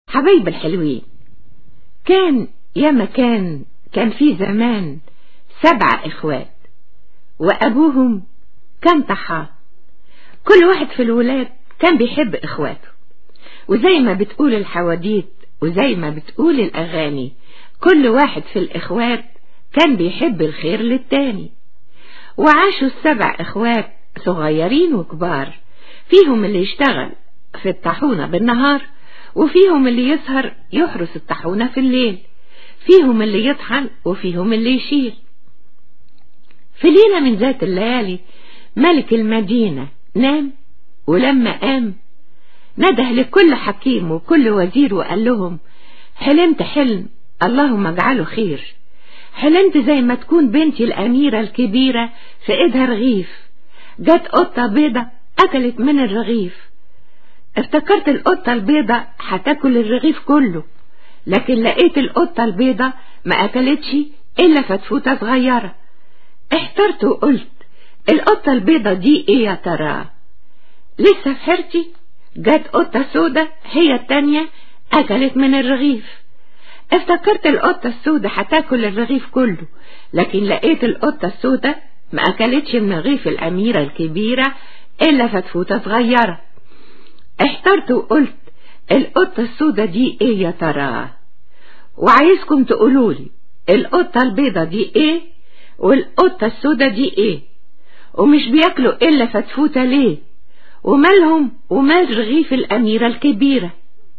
حبايب الحلوين كان يا مكان كان في زمان سبع اخوات وابوهم كان طحان كل واحد في الولاد كان بيحب اخواته وزي ما بتقول الحواديت وزي ما بتقول الاغاني كل واحد في الاخوات كان بيحب الخير للتاني وعاشوا السبع اخوات صغيرين وكبار فيهم اللي يشتغل في الطاحونة بالنهار وفيهم اللي يسهر يحرس الطاحونة في الليل فيهم اللي يطحن وفيهم اللي يشيل في ليلة من ذات الليالي ملك المدينة نام ولما قام نده لكل حكيم وكل وزير وقال لهم حلمت حلم اللهم اجعله خير حلمت زي ما تكون بنتي الأميرة الكبيرة في ايدها رغيف جت قطة بيضة أكلت من الرغيف افتكرت القطة البيضة هتاكل الرغيف كله لكن لقيت القطة البيضة ما أكلتش إلا فتفوتة صغيرة احترت وقلت القطة البيضة دي ايه يا ترى لسه في حيرتي جت قطة سودة هي التانية أكلت من الرغيف افتكرت القطة السودة هتاكل الرغيف كله لكن لقيت القطة السودة ما أكلتش من رغيف الأميرة الكبيرة إلا فتفوتة صغيرة احترت وقلت القطة السودة دي ايه يا ترى وعايزكم تقولولي القطة البيضة دي ايه والقطة السودة دي ايه ومش بياكلوا الا فتفوتة ليه ومالهم ومال رغيف الأميرة الكبيرة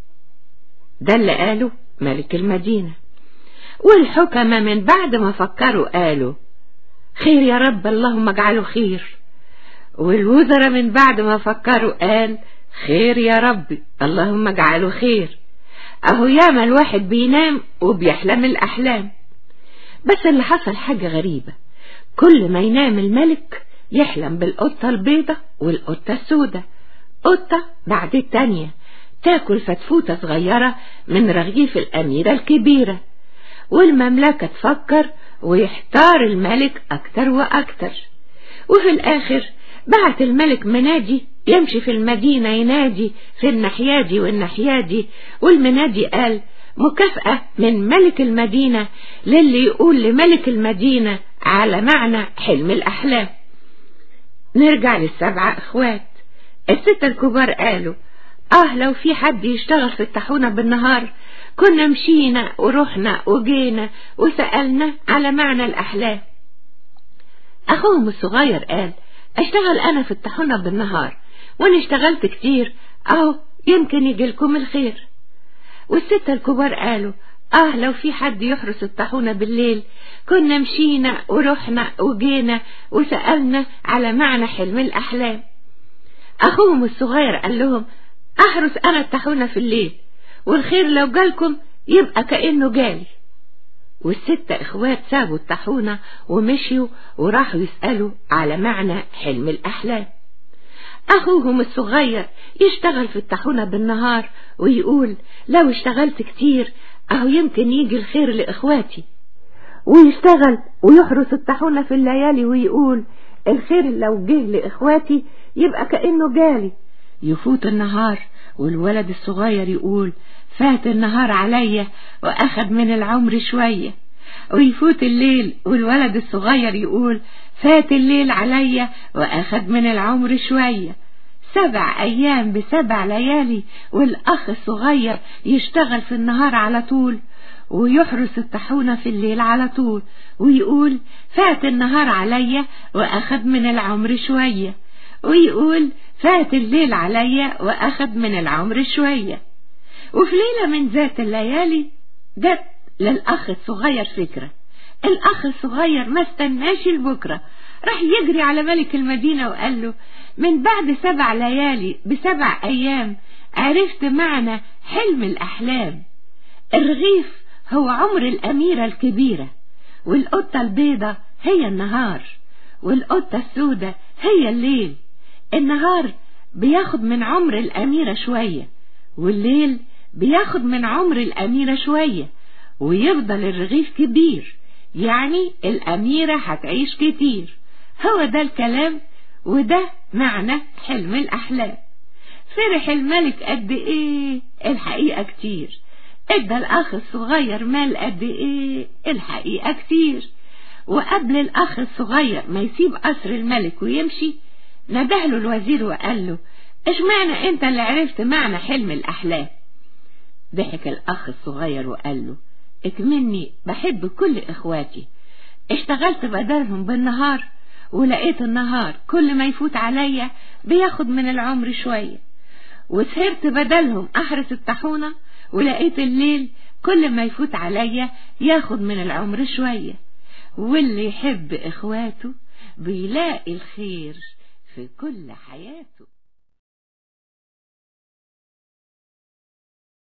ده اللي قاله ملك المدينة والحكمة من بعد ما فكروا قالوا خير يا رب اللهم اجعله خير والوزراء من بعد ما فكروا قال خير يا ربي اللهم اجعله خير اهو ياما الواحد بينام وبيحلم الاحلام بس اللي حصل حاجة غريبة كل ما ينام الملك يحلم بالقطة البيضة والقطة السودة قطة بعد التانية تاكل فتفوتة صغيرة من رغيف الأميرة الكبيرة والمملكة تفكر ويحتار الملك أكتر وأكتر وفي الآخر بعت الملك منادي يمشي في المدينة ينادي في الناحية والناحية دي والمنادي قال مكافأة من ملك المدينة للي يقول لملك المدينة على معنى حلم الأحلام نرجع للسبعة اخوات الستة الكبار قالوا اه لو في حد يشتغل في الطاحونة بالنهار كنا مشينا ورحنا وجينا وسألنا على معنى الأحلام أخوهم الصغير قال أشتغل أنا في الطاحونة بالنهار وأنا اشتغلت كتير أهو يمكن يجيلكم الخير والستة الكبار قالوا آه لو في حد يحرس الطاحونة بالليل كنا مشينا ورحنا وجينا وسألنا على معنى حلم الأحلام أخوهم الصغير قال لهم أحرس أنا الطاحونة في الليل والخير لو جالكم يبقى كأنه جالي والستة إخوات سابوا الطاحونة ومشيوا وراحوا يسألوا على معنى حلم الأحلام أخوهم الصغير يشتغل في الطاحونة بالنهار ويقول لو اشتغلت كتير أهو يمكن يجي الخير لإخواتي ويشتغل ويحرس الطاحونة في الليالي ويقول الخير لو جه لإخواتي يبقى كأنه جالي يفوت النهار والولد الصغير يقول فات النهار عليا وأخد من العمر شوية ويفوت الليل والولد الصغير يقول فات الليل عليا وأخد من العمر شوية سبع أيام بسبع ليالي والأخ الصغير يشتغل في النهار على طول ويحرس الطاحونة في الليل على طول ويقول فات النهار عليا وأخد من العمر شوية ويقول فات الليل عليا وأخد من العمر شوية وفي ليلة من ذات الليالي جت للأخ الصغير فكرة الأخ الصغير ما استناش لبكرة راح يجري على ملك المدينة وقال له من بعد سبع ليالي بسبع أيام عرفت معنى حلم الأحلام الرغيف هو عمر الأميرة الكبيرة والقطة البيضة هي النهار والقطة السودة هي الليل النهار بياخد من عمر الأميرة شوية والليل بياخد من عمر الأميرة شوية ويفضل الرغيف كبير يعني الأميرة هتعيش كتير هو ده الكلام وده معنى حلم الأحلام فرح الملك قد ايه الحقيقة كتير ادى الاخ الصغير مال قد ايه الحقيقة كتير وقبل الاخ الصغير ما يسيب قصر الملك ويمشي ندهله الوزير وقال له اشمعنى انت اللي عرفت معنى حلم الاحلام ضحك الاخ الصغير وقال له اكمني بحب كل اخواتي اشتغلت بدلهم بالنهار ولقيت النهار كل ما يفوت عليا بياخد من العمر شوية وسهرت بدلهم احرس الطاحونة ولقيت الليل كل ما يفوت عليا ياخد من العمر شوية واللي يحب اخواته بيلاقي الخير في كل حياته